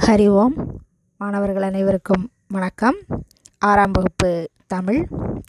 ஹரி ஓம் மாணவர்கள் அனைவருக்கும் வணக்கம் ஆறாம் வகுப்பு தமிழ்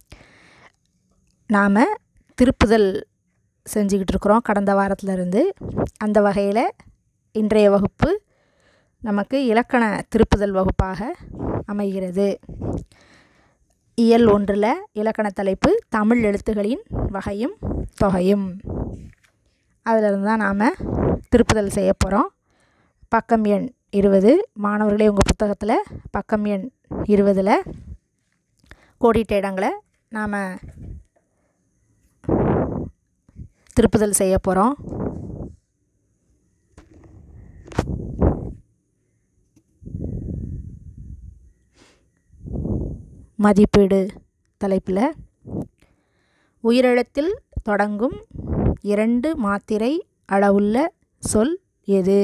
நாம் திருப்புதல் செஞ்சுக்கிட்டு இருக்கிறோம் கடந்த வாரத்திலிருந்து அந்த வகையில் இன்றைய வகுப்பு நமக்கு இலக்கண திருப்புதல் வகுப்பாக அமைகிறது இயல் ஒன்றில் இலக்கண தலைப்பு தமிழ் எழுத்துகளின் வகையும் தொகையும் அதிலிருந்து தான் நாம் திருப்புதல் செய்ய போகிறோம் பக்கம் எண் இருபது மாணவர்களே உங்கள் புத்தகத்தில் பக்கம் எண் இருபதில் கோடிட்ட இடங்களை நாம் திருப்புதல் செய்ய போகிறோம் மதிப்பீடு தலைப்பில் உயிரெழுத்தில் தொடங்கும் இரண்டு மாத்திரை அளவுள்ள சொல் எது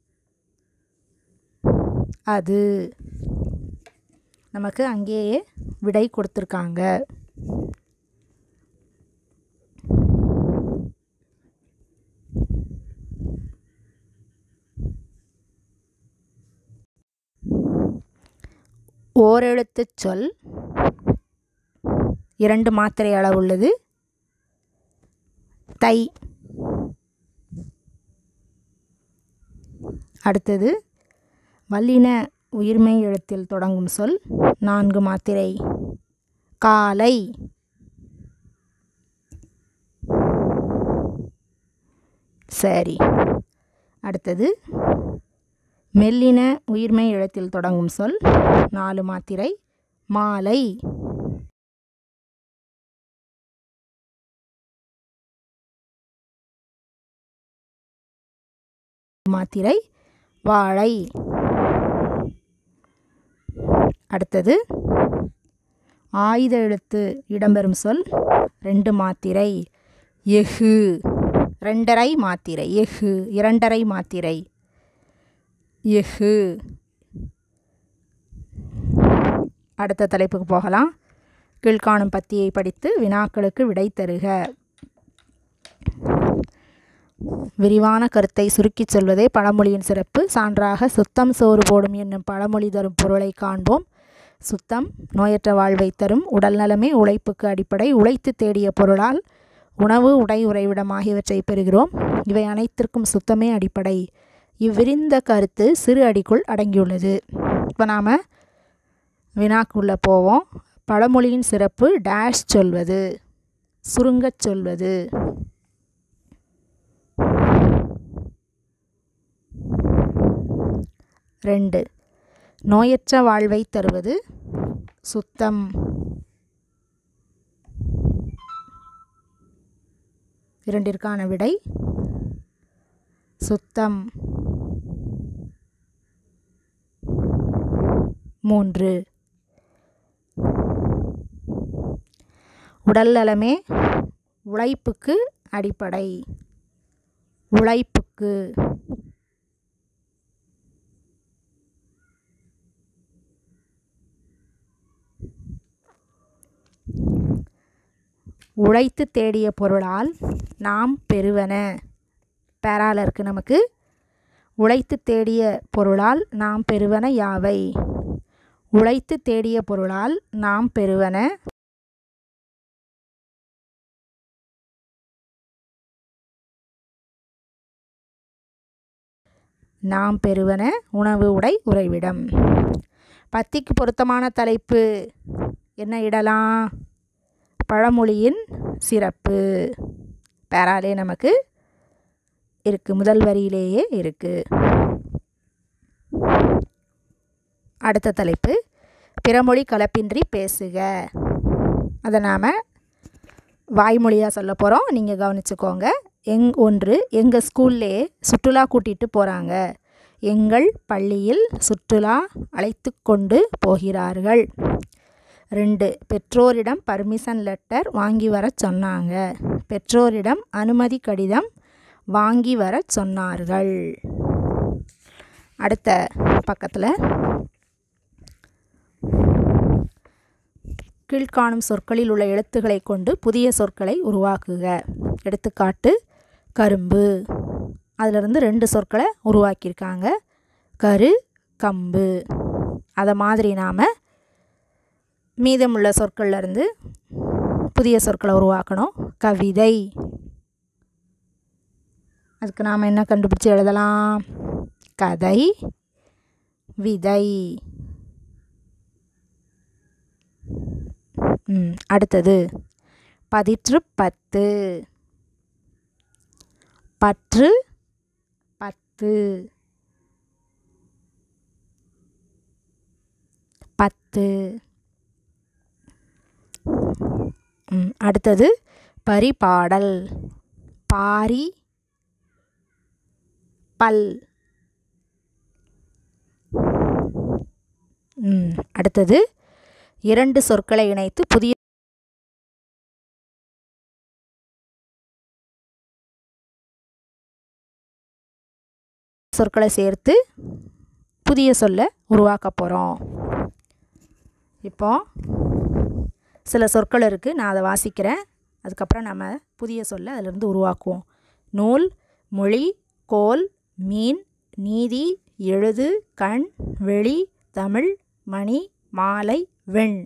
அது நமக்கு அங்கேயே விடை கொடுத்துருக்காங்க ஓரெழுத்துச் சொல் இரண்டு மாத்திரை அளவுள்ளது தை அடுத்தது வல்லின உயிர்மை எழுத்தில் தொடங்கும் சொல் நான்கு மாத்திரை காலை சரி அடுத்தது மெல்லின உயிர்மை எழுத்தில் தொடங்கும் சொல் நாலு மாத்திரை மாலை மாத்திரை வாழை அடுத்தது ஆயுத எழுத்து இடம்பெறும் சொல் ரெண்டு மாத்திரை எஃகு ரெண்டரை மாத்திரை எஃகு இரண்டரை மாத்திரை எஃகு அடுத்த தலைப்புக்கு போகலாம் கீழ்காணும் பத்தியை படித்து வினாக்களுக்கு விடை தருக விரிவான கருத்தை சுருக்கிச் சொல்வதே பழமொழியின் சிறப்பு சான்றாக சுத்தம் சோறு போடும் என்னும் பழமொழி தரும் பொருளை காண்போம் சுத்தம் நோயற்ற வாழ்வை தரும் உடல் நலமே உழைப்புக்கு அடிப்படை உழைத்து தேடிய பொருளால் உணவு உடை உறைவிடம் ஆகியவற்றை பெறுகிறோம் இவை அனைத்திற்கும் சுத்தமே அடிப்படை இவ்விரிந்த கருத்து சிறு அடிக்குள் அடங்கியுள்ளது இப்போ நாம் வினாக்குள்ளே போவோம் பழமொழியின் சிறப்பு டேஷ் சொல்வது சுருங்கச் சொல்வது ரெண்டு நோயற்ற வாழ்வை தருவது சுத்தம் இரண்டிற்கான விடை சுத்தம் மூன்று உடல் நலமே உழைப்புக்கு அடிப்படை உழைப்புக்கு உழைத்து தேடிய பொருளால் நாம் பெறுவன பேரால இருக்கு நமக்கு உழைத்து தேடிய பொருளால் நாம் பெறுவன யாவை உழைத்து தேடிய பொருளால் நாம் பெறுவன நாம் பெறுவன உணவு உடை உறைவிடம் பத்திக்கு பொருத்தமான தலைப்பு என்ன இடலாம் பழமொழியின் சிறப்பு பேராலே நமக்கு இருக்குது முதல் வரியிலேயே இருக்குது அடுத்த தலைப்பு பிறமொழி கலப்பின்றி பேசுக அதை நாம் வாய்மொழியாக சொல்ல போகிறோம் நீங்கள் கவனிச்சுக்கோங்க எங் ஒன்று எங்கள் ஸ்கூல்லே சுற்றுலா கூட்டிகிட்டு போகிறாங்க எங்கள் பள்ளியில் சுற்றுலா அழைத்து கொண்டு போகிறார்கள் ரெண்டு பெற்றோரிடம் பர்மிஷன் லெட்டர் வாங்கி வர சொன்னாங்க பெற்றோரிடம் அனுமதி கடிதம் வாங்கி வர சொன்னார்கள் அடுத்த பக்கத்தில் கீழ்காணும் சொற்களில் உள்ள எழுத்துக்களை கொண்டு புதிய சொற்களை உருவாக்குக எடுத்துக்காட்டு கரும்பு அதிலிருந்து ரெண்டு சொற்களை உருவாக்கியிருக்காங்க கரு கம்பு அதை மாதிரி நாம் மீதமுள்ள சொற்கள்ல இருந்து புதிய சொற்களை உருவாக்கணும் கவிதை அதுக்கு நாம் என்ன கண்டுபிடிச்சி எழுதலாம் கதை விதை ம் அடுத்தது பதிற்று பத்து பற்று பத்து பத்து ம் அடுத்தது பரிபாடல் பாரி பல் ம் அடுத்தது இரண்டு சொற்களை இணைத்து புதிய சொற்களை சேர்த்து புதிய சொல்ல உருவாக்க போகிறோம் இப்போ சில சொற்கள் இருக்குது நான் அதை வாசிக்கிறேன் அதுக்கப்புறம் நம்ம புதிய சொல்ல அதிலிருந்து உருவாக்குவோம் நூல் மொழி கோல் மீன் நீதி எழுது கண் வெளி தமிழ் மணி மாலை வெண்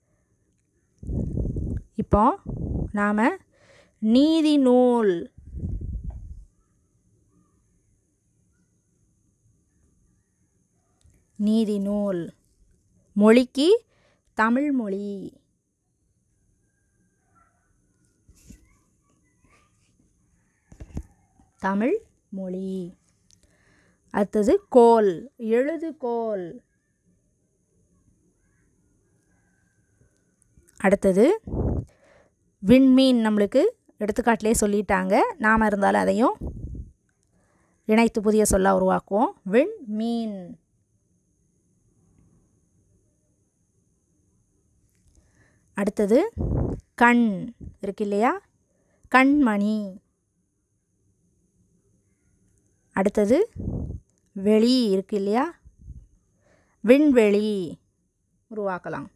இப்போ நாம் நீதி நூல் நீதி நூல் மொழிக்கு தமிழ் மொழி தமிழ் மொழி அடுத்தது கோல் எழுதுகோல் அடுத்தது விண்மீன் நம்மளுக்கு எடுத்துக்காட்டிலே சொல்லிட்டாங்க நாம் இருந்தாலும் அதையும் இணைத்து புதிய சொல்ல உருவாக்குவோம் விண்மீன் அடுத்தது கண் இருக்கு இல்லையா கண்மணி அடுத்தது வெளி இருக்கு இல்லையா விண்வெளி உருவாக்கலாம்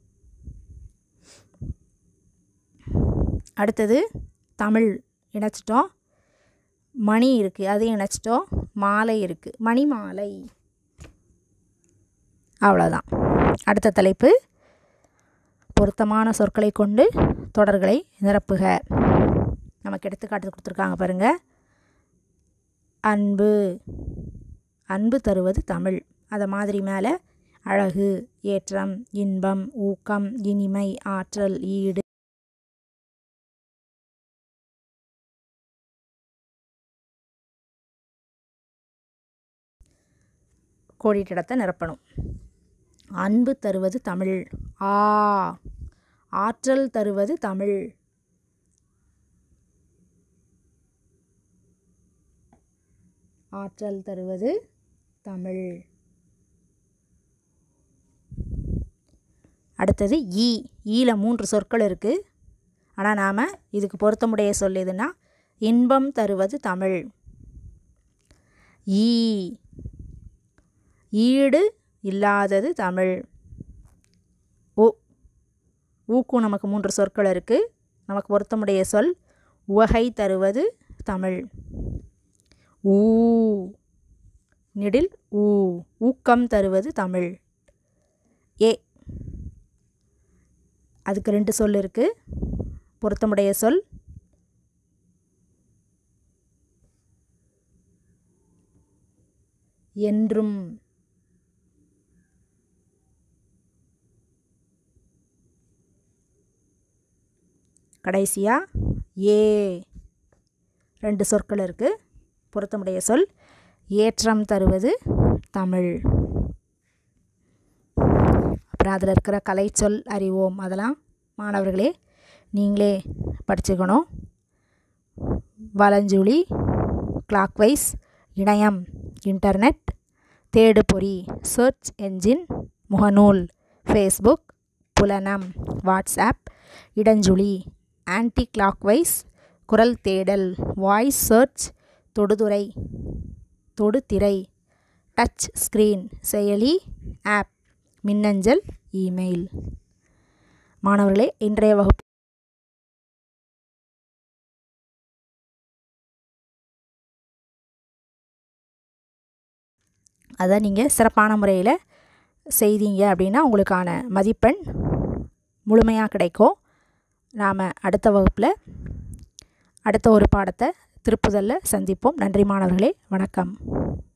அடுத்தது தமிழ் இணைச்சிட்டோம் மணி இருக்குது அதையும் இணைச்சிட்டோம் மாலை இருக்குது மணி மாலை அவ்வளோதான் அடுத்த தலைப்பு பொருத்தமான சொற்களை கொண்டு தொடர்களை நிரப்புக நமக்கு எடுத்துக்காட்டு கொடுத்துருக்காங்க பாருங்கள் அன்பு அன்பு தருவது தமிழ் அதை மாதிரி மேலே அழகு ஏற்றம் இன்பம் ஊக்கம் இனிமை ஆற்றல் ஈடு கோடிட்டிடத்தை நிரப்பணும் அன்பு தருவது தமிழ் ஆ ஆற்றல் தருவது தமிழ் ஆற்றல் தருவது தமிழ் அடுத்தது ஈ ஈல மூன்று சொற்கள் இருக்குது ஆனால் நாம் இதுக்கு பொருத்தமுடைய சொல் எதுனா இன்பம் தருவது தமிழ் ஈ ஈடு இல்லாதது தமிழ் ஓ ஊக்கும் நமக்கு மூன்று சொற்கள் இருக்குது நமக்கு பொருத்தமுடைய சொல் உவகை தருவது தமிழ் ஊ நெடில் ஊ ஊக்கம் தருவது தமிழ் ஏ அதுக்கு ரெண்டு சொல் இருக்குது பொருத்தமுடைய சொல் என்றும் கடைசியாக ஏ ரெண்டு சொற்கள் இருக்குது பொருத்தமுடைய சொல் ஏற்றம் தருவது தமிழ் அப்புறம் அதில் இருக்கிற கலைச்சொல் அறிவோம் அதெல்லாம் மாணவர்களே நீங்களே படிச்சுக்கணும் வலஞ்சுழி கிளாக்வைஸ் இணையம் இன்டர்நெட் தேடுபொறி சர்ச் என்ஜின் முகநூல் ஃபேஸ்புக் புலனம் வாட்ஸ்ஆப் இடஞ்சுழி ஆன்டி கிளாக்வைஸ் குரல் தேடல் வாய்ஸ் சர்ச் தொடுதுறை தொடுதிரை டச் ஸ்க்ரீன் செயலி ஆப் மின்னஞ்சல் இமெயில் மாணவர்களே இன்றைய வகுப்பு அதை நீங்கள் சிறப்பான முறையில் செய்தீங்க அப்படின்னா உங்களுக்கான மதிப்பெண் முழுமையாக கிடைக்கும் நாம் அடுத்த வகுப்பில் அடுத்த ஒரு பாடத்தை திருப்புதலில் சந்திப்போம் நன்றி மாணவர்களே வணக்கம்